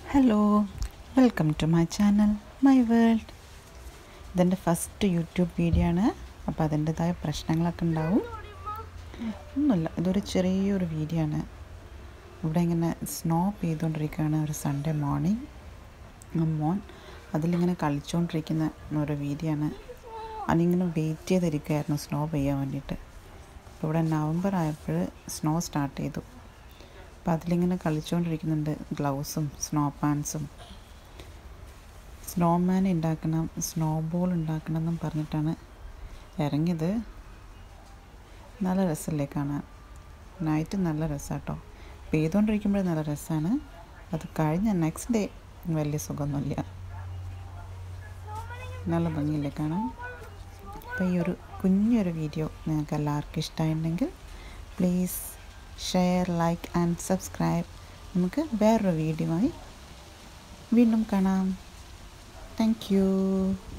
hello welcome to my channel my world ഇതെൻ്റെ first YouTube video ആണ് അപ്പോൾ അതിൻ്റെതായ പ്രശ്നങ്ങളൊക്കെ ഉണ്ടാവും ഒന്നുമില്ല ഇതൊരു ചെറിയൊരു വീഡിയോ ആണ് ഇവിടെ ഇങ്ങനെ സ്നോ പെയ്തുകൊണ്ടിരിക്കുകയാണ് ഒരു സൺഡേ മോർണിംഗ് മോൻ അതിലിങ്ങനെ കളിച്ചുകൊണ്ടിരിക്കുന്ന ഒരു വീഡിയോ ആണ് അതിങ്ങനെ വെയിറ്റ് ചെയ്തിരിക്കുകയായിരുന്നു സ്നോ പെയ്യാൻ വേണ്ടിയിട്ട് അപ്പോൾ ഇവിടെ നവംബർ ആയപ്പോൾ സ്നോ സ്റ്റാർട്ട് ചെയ്തു അപ്പോൾ അതിലിങ്ങനെ കളിച്ചുകൊണ്ടിരിക്കുന്നുണ്ട് ഗ്ലൗസും സ്നോ പാൻസും സ്നോമാൻ ഉണ്ടാക്കണം സ്നോ ബോൾ ഉണ്ടാക്കണം എന്നും പറഞ്ഞിട്ടാണ് ഇറങ്ങിയത് നല്ല രസമല്ലേ കാണാൻ നൈറ്റ് നല്ല രസമാട്ടോ പെയ്തുകൊണ്ടിരിക്കുമ്പോൾ നല്ല രസമാണ് അത് കഴിഞ്ഞ നെക്സ്റ്റ് ഡേ വലിയ സുഖമൊന്നുമില്ല നല്ല ഭംഗിയില്ലേ കാണാൻ അപ്പോൾ ഈ ഒരു കുഞ്ഞൊരു വീഡിയോ നിങ്ങൾക്ക് എല്ലാവർക്കും ഇഷ്ടമായിട്ടുണ്ടെങ്കിൽ please share like and subscribe നമുക്ക് വേറൊരു വീഡിയോ ആയി വീണ്ടും കാണാം താങ്ക് യു